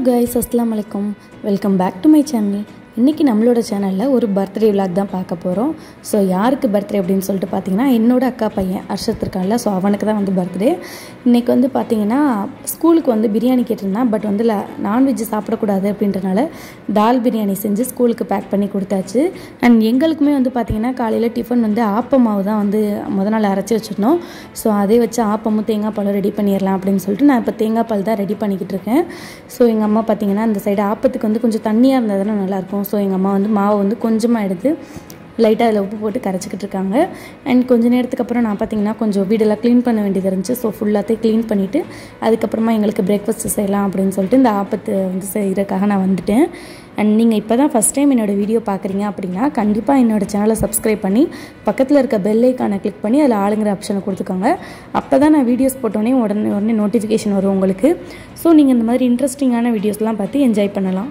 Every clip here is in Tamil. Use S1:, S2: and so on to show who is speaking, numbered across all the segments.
S1: கைஸ் அஸ்லாம் வலைக்கம் welcome back to my channel இன்றைக்கி நம்மளோட சேனலில் ஒரு பர்த்டே விலாக் தான் பார்க்க போகிறோம் ஸோ யாருக்கு பர்த்டே அப்படின்னு சொல்லிட்டு பார்த்தீங்கன்னா என்னோட அக்கா பையன் அர்ஷத் இருக்கான்ல ஸோ அவனுக்கு தான் வந்து பர்த்டே இன்றைக்கி வந்து பார்த்தீங்கன்னா ஸ்கூலுக்கு வந்து பிரியாணி கேட்டிருந்தான் பட் வந்து நான்வெஜ் சாப்பிடக்கூடாது அப்படின்றனால தால் பிரியாணி செஞ்சு ஸ்கூலுக்கு பேக் பண்ணி கொடுத்தாச்சு அண்ட் எங்களுக்குமே வந்து பார்த்திங்கன்னா காலையில் டிஃபன் வந்து ஆப்ப மாவு தான் வந்து முத நாள் அரைச்சி வச்சுருந்தோம் ஸோ அதே வச்சு ஆப்பமும் தேங்காய் பாலும் ரெடி பண்ணிடலாம் அப்படின்னு சொல்லிட்டு நான் இப்போ தேங்காய் பால் தான் ரெடி பண்ணிக்கிட்டு இருக்கேன் ஸோ எங்கள் அம்மா பார்த்திங்கன்னா அந்த சைடு ஆப்பத்துக்கு வந்து கொஞ்சம் தண்ணியாக இருந்ததுன்னா நல்லாயிருக்கும் ஸோ எங்கள் அம்மா வந்து மாவை வந்து கொஞ்சமாக எடுத்து லைட்டாக அதில் உப்பு போட்டு கரைச்சிக்கிட்டு இருக்காங்க அண்ட் கொஞ்ச நேரத்துக்கு அப்புறம் நான் பார்த்தீங்கன்னா கொஞ்சம் வீடெல்லாம் க்ளீன் பண்ண வேண்டியது இருந்துச்சு ஸோ ஃபுல்லாத்தையும் க்ளீன் பண்ணிவிட்டு அதுக்கப்புறமா எங்களுக்கு பிரேக்ஃபாஸ்ட் செய்யலாம் அப்படின்னு சொல்லிட்டு இந்த ஆப்பத்து வந்து செய்கிறதுக்காக நான் வந்துட்டேன் அண்ட் நீங்கள் இப்போ தான் ஃபஸ்ட் டைம் என்னோடய வீடியோ பார்க்குறீங்க அப்படின்னா கண்டிப்பாக என்னோடய சேனலை சப்ஸ்கிரைப் பண்ணி பக்கத்தில் இருக்க பெல் ஐக்கானை கிளிக் பண்ணி அதில் ஆளுங்கிற ஆப்ஷனை கொடுத்துக்கோங்க அப்போ தான் நான் வீடியோஸ் போட்டோன்னே உடனே உடனே நோட்டிஃபிகேஷன் வரும் உங்களுக்கு ஸோ நீங்கள் இந்த மாதிரி இன்ட்ரெஸ்டிங்கான வீடியோஸ்லாம் பார்த்து என்ஜாய் பண்ணலாம்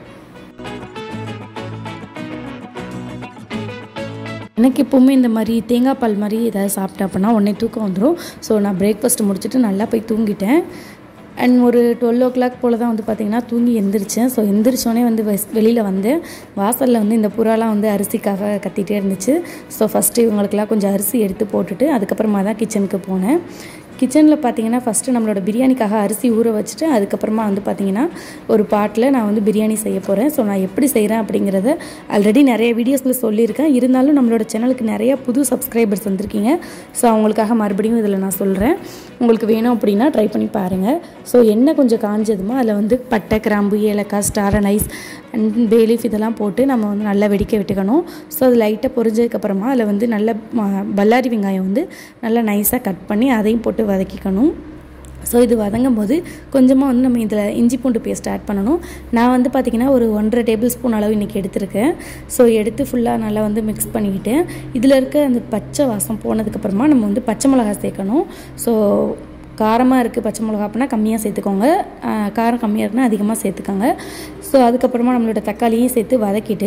S1: எனக்கு எப்போவுமே இந்த மாதிரி தேங்காய் பால் மாதிரி ஏதாவது சாப்பிட்டேன் அப்படின்னா உடனே தூக்கம் வந்துடும் ஸோ நான் பிரேக்ஃபாஸ்ட் முடிச்சுட்டு நல்லா போய் தூங்கிட்டேன் அண்ட் ஒரு டுவெல் ஓ கிளாக் போல் தான் வந்து பார்த்திங்கன்னா தூங்கி எந்திரிச்சேன் ஸோ எந்திரிச்சோடனே வந்து வெளியில் வந்து வாசலில் வந்து இந்த புறாலாம் வந்து அரிசிக்காக கத்திகிட்டே இருந்துச்சு ஸோ ஃபஸ்ட்டு இவங்களுக்கெல்லாம் கொஞ்சம் அரிசி எடுத்து போட்டுட்டு அதுக்கப்புறமா தான் கிச்சனுக்கு போனேன் கிச்சனில் பார்த்தீங்கன்னா ஃபஸ்ட்டு நம்மளோட பிரியாணிக்காக அரிசி ஊற வச்சுட்டு அதுக்கப்புறமா வந்து பார்த்திங்கன்னா ஒரு பாட்டில் நான் வந்து பிரியாணி செய்ய போகிறேன் ஸோ நான் எப்படி செய்கிறேன் அப்படிங்கிறத ஆல்ரெடி நிறைய வீடியோஸில் சொல்லியிருக்கேன் இருந்தாலும் நம்மளோட சேனலுக்கு நிறைய புது சப்ஸ்கிரைபர்ஸ் வந்திருக்கீங்க ஸோ அவங்களுக்காக மறுபடியும் இதில் நான் சொல்கிறேன் உங்களுக்கு வேணும் அப்படின்னா ட்ரை பண்ணி பாருங்கள் ஸோ எண்ணெய் கொஞ்சம் காஞ்சதுமோ அதில் வந்து பட்டை கிராம்பு ஏலக்காய் ஸ்டார் அண்ட் அண்ட் பேலீஃப் இதெல்லாம் போட்டு நம்ம வந்து நல்லா வெடிக்க விட்டுக்கணும் ஸோ அது லைட்டாக பொரிஞ்சதுக்கப்புறமா அதில் வந்து நல்ல பல்லாரி வெங்காயம் வந்து நல்லா நைஸாக கட் பண்ணி அதையும் போட்டு வதக்கிக்கணும் ஸோ இது வதங்கும் போது கொஞ்சமாக வந்து நம்ம இதில் இஞ்சி பூண்டு பேஸ்ட் ஆட் பண்ணணும் நான் வந்து பார்த்திங்கன்னா ஒரு ஒன்றரை டேபிள் ஸ்பூன் அளவு இன்றைக்கி எடுத்திருக்கேன் ஸோ எடுத்து ஃபுல்லாக நல்லா வந்து மிக்ஸ் பண்ணிக்கிட்டு இதில் இருக்க அந்த பச்சை வாசம் போனதுக்கப்புறமா நம்ம வந்து பச்சை மிளகா சேர்க்கணும் ஸோ காரமாக இருக்குது பச்சை மிளகா அப்படின்னா கம்மியாக சேர்த்துக்கோங்க காரம் கம்மியாக இருக்குன்னா அதிகமாக சேர்த்துக்கோங்க ஸோ அதுக்கப்புறமா நம்மளோட தக்காளியும் சேர்த்து வதக்கிட்டு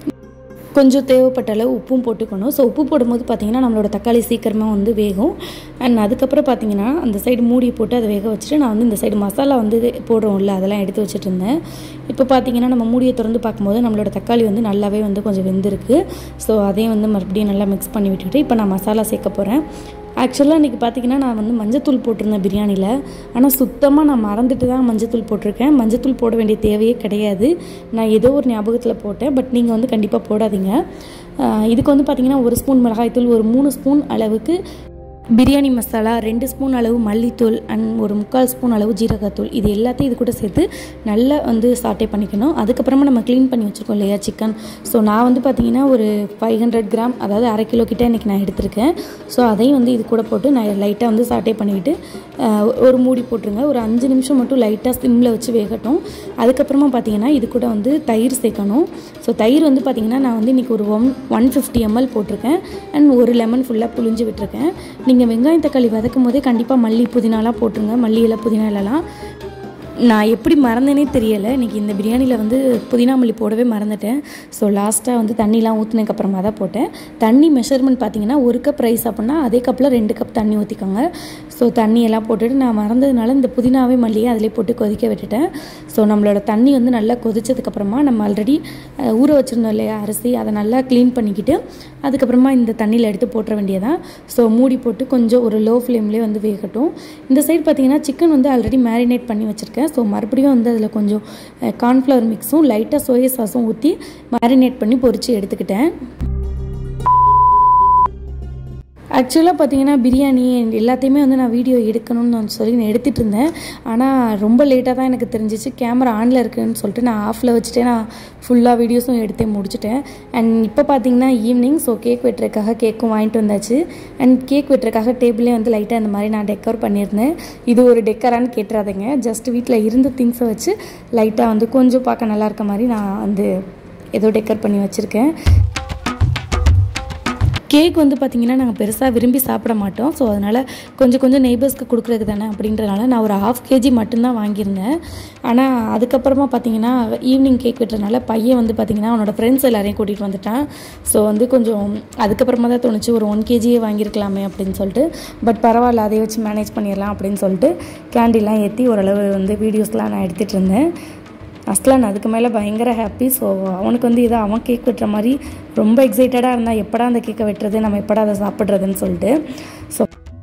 S1: கொஞ்சம் தேவைப்பட்ட அளவு உப்பும் போட்டுக்கணும் ஸோ உப்பு போடும்போது பார்த்திங்கன்னா நம்மளோட தக்காளி சீக்கிரமாக வந்து வேகும் அண்ட் அதுக்கப்புறம் பார்த்திங்கன்னா அந்த சைடு மூடி போட்டு அதை வேக வச்சுட்டு நான் வந்து இந்த சைடு மசாலா வந்து போடுறோம்ல அதெல்லாம் எடுத்து வச்சுட்டு இருந்தேன் இப்போ பார்த்திங்கன்னா நம்ம மூடியை திறந்து பார்க்கும்போது நம்மளோட தக்காளி வந்து நல்லாவே வந்து கொஞ்சம் வெந்திருக்கு ஸோ அதையும் வந்து மறுபடியும் நல்லா மிக்ஸ் பண்ணி விட்டுட்டு இப்போ நான் மசாலா சேர்க்க போகிறேன் ஆக்சுவலாக இன்றைக்கி பார்த்திங்கன்னா நான் வந்து மஞ்சத்தூள் போட்டிருந்தேன் பிரியாணியில் ஆனால் சுத்தமாக நான் மறந்துட்டு தான் மஞ்சத்தூள் போட்டிருக்கேன் மஞ்சத்தூள் போட வேண்டிய தேவையே கிடையாது நான் ஏதோ ஒரு ஞாபகத்தில் போட்டேன் பட் நீங்கள் வந்து கண்டிப்பாக போடாதீங்க இதுக்கு வந்து பார்த்திங்கன்னா ஒரு ஸ்பூன் மிளகாய்த்தூள் ஒரு மூணு ஸ்பூன் அளவுக்கு பிரியாணி மசாலா ரெண்டு ஸ்பூன் அளவு மல்லித்தூள் அண்ட் ஒரு முக்கால் ஸ்பூன் அளவு ஜீரகத்தூள் இது எல்லாத்தையும் இது கூட சேர்த்து நல்லா வந்து சாட்டே பண்ணிக்கணும் அதுக்கப்புறமா நம்ம க்ளீன் பண்ணி வச்சுருக்கோம் இல்லையா சிக்கன் ஸோ நான் வந்து பார்த்திங்கன்னா ஒரு ஃபைவ் ஹண்ட்ரட் கிராம் அதாவது அரை கிலோ கிட்டே இன்றைக்கி நான் எடுத்திருக்கேன் ஸோ அதையும் வந்து இது கூட போட்டு நான் லைட்டாக வந்து சாட்டே பண்ணிக்கிட்டு ஒரு மூடி போட்டுருங்க ஒரு அஞ்சு நிமிஷம் மட்டும் லைட்டாக சிம்மில் வச்சு வேகட்டும் அதுக்கப்புறமா பார்த்திங்கன்னா இது கூட வந்து தயிர் சேர்க்கணும் ஸோ தயிர் வந்து பார்த்திங்கன்னா நான் வந்து இன்றைக்கி ஒரு ஒன் ஒன் ஃபிஃப்டி எம்எல் போட்டிருக்கேன் அண்ட் ஒரு லெமன் ஃபுல்லாக புளிஞ்சு விட்டுருக்கேன் நீங்கள் வெங்காயம் தக்காளி வதக்கும் போதே கண்டிப்பாக மல்லி புதினாலாம் போட்டுருங்க மல்லி இலை புதினா இலலாம் நான் எப்படி மறந்தேனே தெரியலை இன்றைக்கி இந்த பிரியாணியில் வந்து புதினா மல்லி போடவே மறந்துட்டேன் ஸோ லாஸ்ட்டாக வந்து தண்ணிலாம் ஊற்றினதுக்கப்புறமா தான் போட்டேன் தண்ணி மெஷர்மெண்ட் பார்த்தீங்கன்னா ஒரு கப் ரைஸ் அப்படின்னா அதே கப்பில் ரெண்டு கப் தண்ணி ஊற்றிக்கோங்க ஸோ தண்ணியெல்லாம் போட்டுட்டு நான் மறந்ததுனால இந்த புதினாவே மல்லியை அதிலே போட்டு கொதிக்க விட்டுட்டேன் ஸோ நம்மளோட தண்ணி வந்து நல்லா கொதிச்சதுக்கப்புறமா நம்ம ஆல்ரெடி ஊற வச்சுருந்தோம் இல்லையா அரிசி அதை நல்லா க்ளீன் பண்ணிக்கிட்டு அதுக்கப்புறமா இந்த தண்ணியில் எடுத்து போட்டுற வேண்டியதான் ஸோ மூடி போட்டு கொஞ்சம் ஒரு லோ ஃப்ளேம்லேயே வந்து வேகட்டும் இந்த சைடு பார்த்தீங்கன்னா சிக்கன் வந்து ஆல்ரெடி மேரினேட் பண்ணி வச்சுருக்கேன் ஸோ மறுபடியும் வந்து அதில் கொஞ்சம் கார்ன்ஃப்ளவர் மிக்ஸும் லைட்டாக சோயா சாஸும் ஊற்றி மேரினேட் பண்ணி பொரித்து எடுத்துக்கிட்டேன் ஆக்சுவலாக பார்த்தீங்கன்னா பிரியாணி எல்லாத்தையுமே வந்து நான் வீடியோ எடுக்கணும்னு நான் சொல்லி நான் எடுத்துகிட்டு இருந்தேன் ஆனால் ரொம்ப லேட்டாக தான் எனக்கு தெரிஞ்சிச்சு கேமரா ஆனில் இருக்குன்னு சொல்லிட்டு நான் ஆஃபில் வச்சுட்டே நான் ஃபுல்லாக வீடியோஸும் எடுத்தே முடிச்சிட்டேன் அண்ட் இப்போ பார்த்தீங்கன்னா ஈவினிங் ஸோ கேக் வெட்டுறதுக்காக கேக்கும் வாங்கிட்டு வந்தாச்சு அண்ட் கேக் வெட்டுறதுக்காக டேபிளே வந்து லைட்டாக இந்த மாதிரி நான் டெக்கர் பண்ணியிருந்தேன் இது ஒரு டெக்கரான்னு கேட்டுறாதீங்க ஜஸ்ட் வீட்டில் இருந்த திங்ஸை வச்சு லைட்டாக வந்து கொஞ்சம் பார்க்க நல்லா இருக்க மாதிரி நான் வந்து ஏதோ டெக்கர் பண்ணி வச்சுருக்கேன் கேக் வந்து பார்த்திங்கன்னா நாங்கள் பெருசாக விரும்பி சாப்பிட மாட்டோம் ஸோ அதனால் கொஞ்சம் கொஞ்சம் நெய்பர்ஸ்க்கு கொடுக்குறது தானே அப்படின்றனால நான் ஒரு ஹாஃப் கேஜி மட்டும்தான் வாங்கியிருந்தேன் ஆனால் அதுக்கப்புறமா பார்த்தீங்கன்னா ஈவினிங் கேக் வெட்டுறதுனால பையன் வந்து பார்த்திங்கன்னா அவனோட ஃப்ரெண்ட்ஸ் எல்லாரையும் கூட்டிகிட்டு வந்துட்டான் ஸோ வந்து கொஞ்சம் அதுக்கப்புறமா தான் தோணுச்சு ஒரு ஒன் கேஜியே வாங்கியிருக்கலாமே அப்படின்னு சொல்லிட்டு பட் பரவாயில்ல அதை வச்சு மேனேஜ் பண்ணிடலாம் அப்படின்னு சொல்லிட்டு கேண்டில்லாம் ஏற்றி ஓரளவு வந்து வீடியோஸ்லாம் நான் எடுத்துகிட்டு இருந்தேன் அஸ்லான் அதுக்கு மேலே பயங்கர ஹாப்பி ஸோ அவனுக்கு வந்து இதை அவன் கேக் வெட்டுற மாதிரி ரொம்ப எக்ஸைட்டடாக இருந்தால் எப்படா அந்த கேக்கை வெட்டுறது நம்ம எப்படா அதை சாப்பிட்றதுன்னு சொல்லிட்டு ஸோ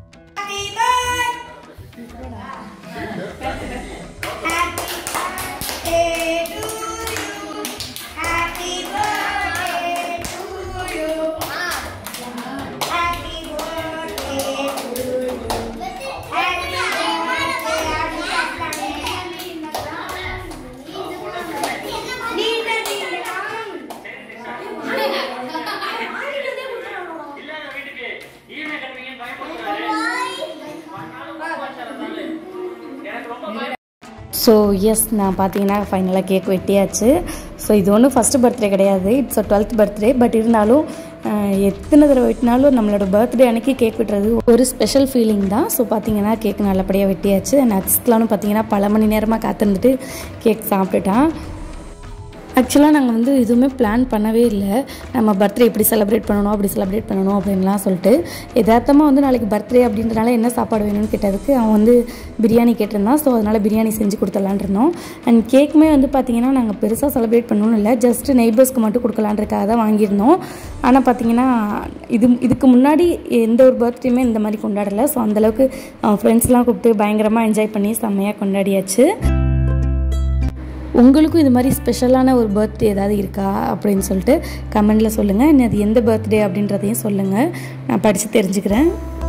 S1: ஸோ எஸ் நான் பார்த்தீங்கன்னா ஃபைனலாக கேக் வெட்டியாச்சு ஸோ இது ஒன்றும் ஃபஸ்ட்டு பர்த்டே கிடையாது இட்ஸ் டுவெல்த் பர்த்டே பட் இருந்தாலும் அஹ், எத்தனை தடவை வெட்டினாலும் நம்மளோட பர்த்டே அன்னைக்கு கேக் வெட்டுறது ஒரு ஸ்பெஷல் ஃபீலிங் தான் ஸோ பார்த்தீங்கன்னா கேக் நல்லபடியாக வெட்டியாச்சு நட்ஸ்க்கெலாம் பார்த்தீங்கன்னா பல மணி நேரமாக காத்திருந்துட்டு கேக் சாப்பிட்டுட்டான் ஆக்சுவலாக நாங்கள் வந்து எதுவுமே பிளான் பண்ணவே இல்லை நம்ம பர்த்டே இப்படி செலிப்ரேட் பண்ணணும் அப்படி செலிப்ரேட் பண்ணணும் அப்படின்லாம் சொல்லிட்டு யதார்த்தமாக வந்து நாளைக்கு பர்த்டே அப்படின்றனால என்ன சாப்பாடு வேணும்னு கேட்டதுக்கு அவன் வந்து பிரியாணி கேட்டிருந்தான் ஸோ அதனால் பிரியாணி செஞ்சு கொடுத்துலான் இருந்தோம் அண்ட் கேக்குமே வந்து பார்த்தீங்கன்னா நாங்கள் பெருசாக செலிப்ரேட் பண்ணணும்னு இல்லை ஜஸ்ட் நெய்பர்ஸ்க்கு மட்டும் கொடுக்கலான்றக்காக தான் வாங்கியிருந்தோம் ஆனால் பார்த்தீங்கன்னா இது இதுக்கு முன்னாடி எந்த ஒரு பர்த்டேயுமே இந்த மாதிரி கொண்டாடலை ஸோ அந்தளவுக்கு அவன் ஃப்ரெண்ட்ஸ்லாம் கூப்பிட்டு பயங்கரமாக என்ஜாய் பண்ணி செம்மையாக கொண்டாடியாச்சு உங்களுக்கும் இது மாதிரி ஸ்பெஷலான ஒரு பர்த்டே ஏதாவது இருக்கா அப்படின்னு சொல்லிட்டு கமெண்டில் சொல்லுங்கள் இன்னும் அது எந்த பர்த்டே அப்படின்றதையும் சொல்லுங்கள் நான் படித்து தெரிஞ்சுக்கிறேன்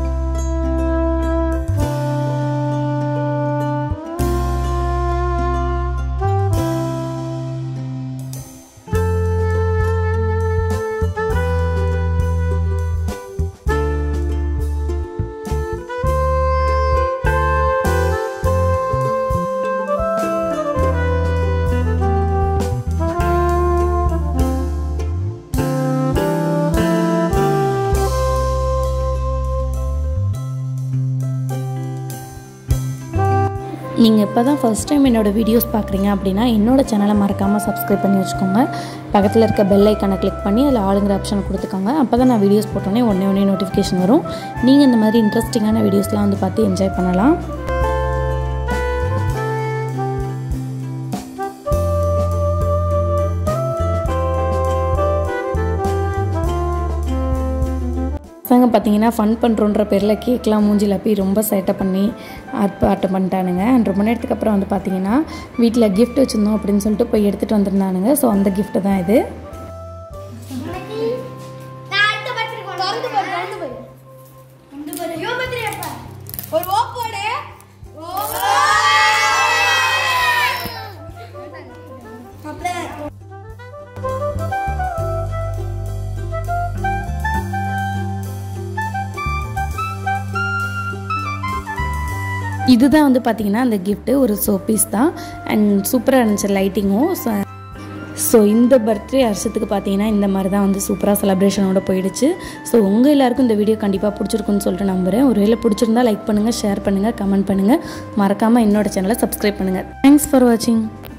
S1: நீங்கள் இப்போ தான் ஃபஸ்ட் டைம் என்னோடய வீடியோஸ் பார்க்குறீங்க அப்படின்னா என்னோட சேனலை மறக்காமல் சப்ஸ்கிரைப் பண்ணி வச்சுக்கோங்க பக்கத்தில் இருக்க பெல் ஐக்கானை கிளிக் பண்ணி அதில் ஆளுங்கிற ஆப்ஷன் கொடுத்துக்கோங்க அப்போ தான் நான் வீடியோஸ் போட்டோன்னே உடனே உடனே நோட்டிஃபிகேஷன் வரும் நீங்கள் இந்த மாதிரி இன்ட்ரெஸ்டிங்கான வீடியோஸ்லாம் வந்து பார்த்து என்ஜாய் பண்ணலாம் பசங்க பார்த்தீங்கன்னா ஃபன் பண்ணுறோன்ற பேரில் கேக்லாம் மூஞ்சில போய் ரொம்ப சேட்டை பண்ணி ஆர்ப்பாட்டம் பண்ணிட்டானுங்க அண்ட் ரொம்ப நேரத்துக்கு அப்புறம் வந்து பார்த்தீங்கன்னா வீட்டில் gift வச்சுருந்தோம் அப்படின்னு சொல்லிட்டு போய் எடுத்துகிட்டு வந்திருந்தானுங்க ஸோ அந்த gift தான் இது
S2: நான் அடுத்த birthday க்கு வரேன். திறந்து பாரு, திறந்து பாரு. இவன் birthday எப்ப? ஒரு ஓ போடு. ஓ. அப்படியே
S1: இதுதான் வந்து பார்த்தீங்கன்னா அந்த gift ஒரு சோப்பீஸ் தான் அண்ட் சூப்பராக இருந்துச்சு லைட்டிங்கும் ஸோ இந்த பர்த்டே வருஷத்துக்கு பார்த்தீங்கன்னா இந்த மாதிரி தான் வந்து சூப்பராக செலிப்ரேஷனோட போயிடுச்சு ஸோ உங்கள் எல்லாருக்கும் இந்த வீடியோ கண்டிப்பாக பிடிச்சிருக்குன்னு சொல்லிட்டு நம்புகிறேன் ஒருவேளை பிடிச்சிருந்தா லைக் பண்ணுங்கள் ஷேர் பண்ணுங்கள் கமெண்ட் பண்ணுங்கள் மறக்காமல் என்னோட சேனலை சப்ஸ்கிரைப் பண்ணுங்கள் தேங்க்ஸ் ஃபார் வாட்சிங்